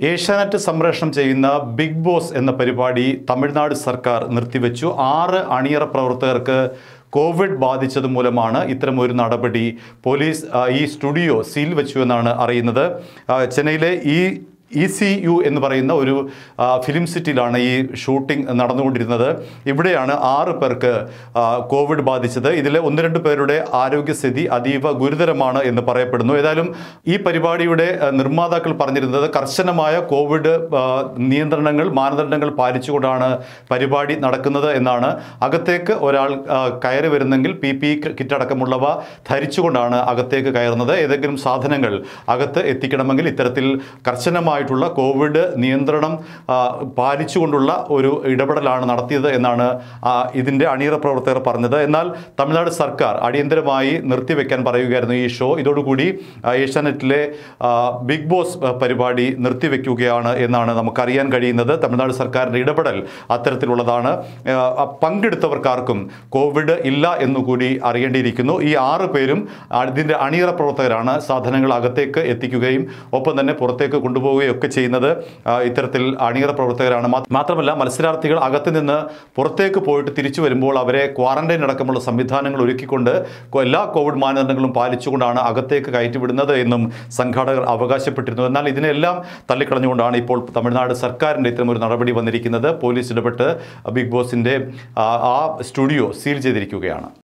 ഏഷ്യാനെറ്റ് സംപ്രേഷണം ചെയ്യുന്ന big boss എന്ന പരിപാടി തമിഴ്നാട് സർക്കാർ നിർത്തിവെച്ചു ആറ് അണിയറ പ്രവർത്തകർക്ക് കോവിഡ് ബാധിച്ചത് മൂലമാണ് ഇത്തരമൊരു നടപടി പോലീസ് ആ, ഈ സ്റ്റുഡിയോ സീൽ വെച്ചു എന്നാണ് അറിയുന്നത് ആ, ചെന്നൈയിലെ ഈ ഇ സി യു എന്ന് പറയുന്ന ഒരു ആ, ഫിലിം സിറ്റിയിലാണ് ഈ ഷൂട്ടിംഗ് നടന്നുകൊണ്ടിരുന്നത് ഇവിടെയാണ് ആറ് പേർക്ക് ആ, കോവിഡ് ബാധിച്ചത് ഇതിലെ ഒന്ന് രണ്ട് പേരുടെ ആരോഗ്യസ്ഥിതി അതീവ ഗുരുതരമാണ് എന്ന് പറയപ്പെടുന്നു ഏതായാലും ഈ പരിപാടിയുടെ ആ, നിർമ്മാതാക്കൾ പറഞ്ഞിരുന്നത് കർശനമായ കോവിഡ് ആ, നിയന്ത്രണങ്ങൾ മാനദണ്ഡങ്ങൾ പാലിച്ചുകൊണ്ടാണ് പരിപാടി നടക്കുന്നത് എന്നാണ് അകത്തേക്ക് ഒരാൾ ആ, കയറി വരുന്നെങ്കിൽ പി പി കിറ്റ് അടക്കമുള്ളവ ധരിച്ചുകൊണ്ടാണ് അകത്തേക്ക് കയറുന്നത് ഏതെങ്കിലും സാധനങ്ങൾ അകത്ത് എത്തിക്കണമെങ്കിൽ ഇത്തരത്തിൽ കർശനമായിട്ടുള്ള കോവിഡ് നിയന്ത്രണം ആ, പാലിച്ചുകൊണ്ടുള്ള ഒരു ഇടപെടലാണ് നടത്തിയത് എന്നാണ് ആ, ഇതിൻ്റെ അണിയറ പ്രവർത്തകർ പറഞ്ഞത് എന്നാൽ തമിഴ്നാട് സർക്കാർ അടിയന്തരമായി നിർത്തിവെക്കാൻ പറയുകയായിരുന്നു ഈ ഷോ ഇതോടുകൂടി ആ, ഏഷ്യാനെറ്റിലെ ആ, ബിഗ് ബോസ് ആ, പരിപാടി നിർത്തിവെക്കുകയാണ് എന്നാണ് നമുക്കറിയാൻ കഴിയുന്നത് തമിഴ്നാട് സർക്കാരിൻ്റെ ഇടപെടൽ അത്തരത്തിലുള്ളതാണ് ആ, പങ്കെടുത്തവർക്കാർക്കും കോവിഡ് ഇല്ല എന്നുകൂടി അറിയേണ്ടിയിരിക്കുന്നു ഈ ആറ് പേരും അതിൻ്റെ അണിയറ പ്രവർത്തകരാണ് സാധനങ്ങൾ അകത്തേക്ക് എത്തിക്കുകയും ഒപ്പം തന്നെ പുറത്തേക്ക് കൊണ്ടുപോവുകയും ഒക്കെ ചെയ്യുന്നത് ആ, ഇത്തരത്തിൽ അണിയറ പ്രവർത്തകരാണ് മാ- മാത്രമല്ല മത്സരാർത്ഥികൾ അകത്ത് നിന്ന് പുറത്തേക്ക് പോയിട്ട് തിരിച്ചു വരുമ്പോൾ അവരെ ക്വാറന്റൈൻ അടക്കമുള്ള സംവിധാനങ്ങൾ ഒരുക്കിക്കൊണ്ട് കൊ- എല്ലാ കോവിഡ് മാനദണ്ഡങ്ങളും പാലിച്ചുകൊണ്ടാണ് അകത്തേക്ക് കയറ്റിവിടുന്നത് എന്നും സംഘാടകർ അവകാശപ്പെട്ടിരുന്നു എന്നാൽ ഇതിനെല്ലാം തള്ളിക്കളഞ്ഞുകൊണ്ടാണ് ഇപ്പോൾ തമിഴ്നാട് സർക്കാരിൻ്റെ ഇത്തരമൊരു നടപടി വന്നിരിക്കുന്നത് പോലീസ് ഇടപെട്ട് ബിഗ് ബോസിൻ്റെ ആ ആ സ്റ്റുഡിയോ സീൽ ചെയ്തിരിക്കുകയാണ്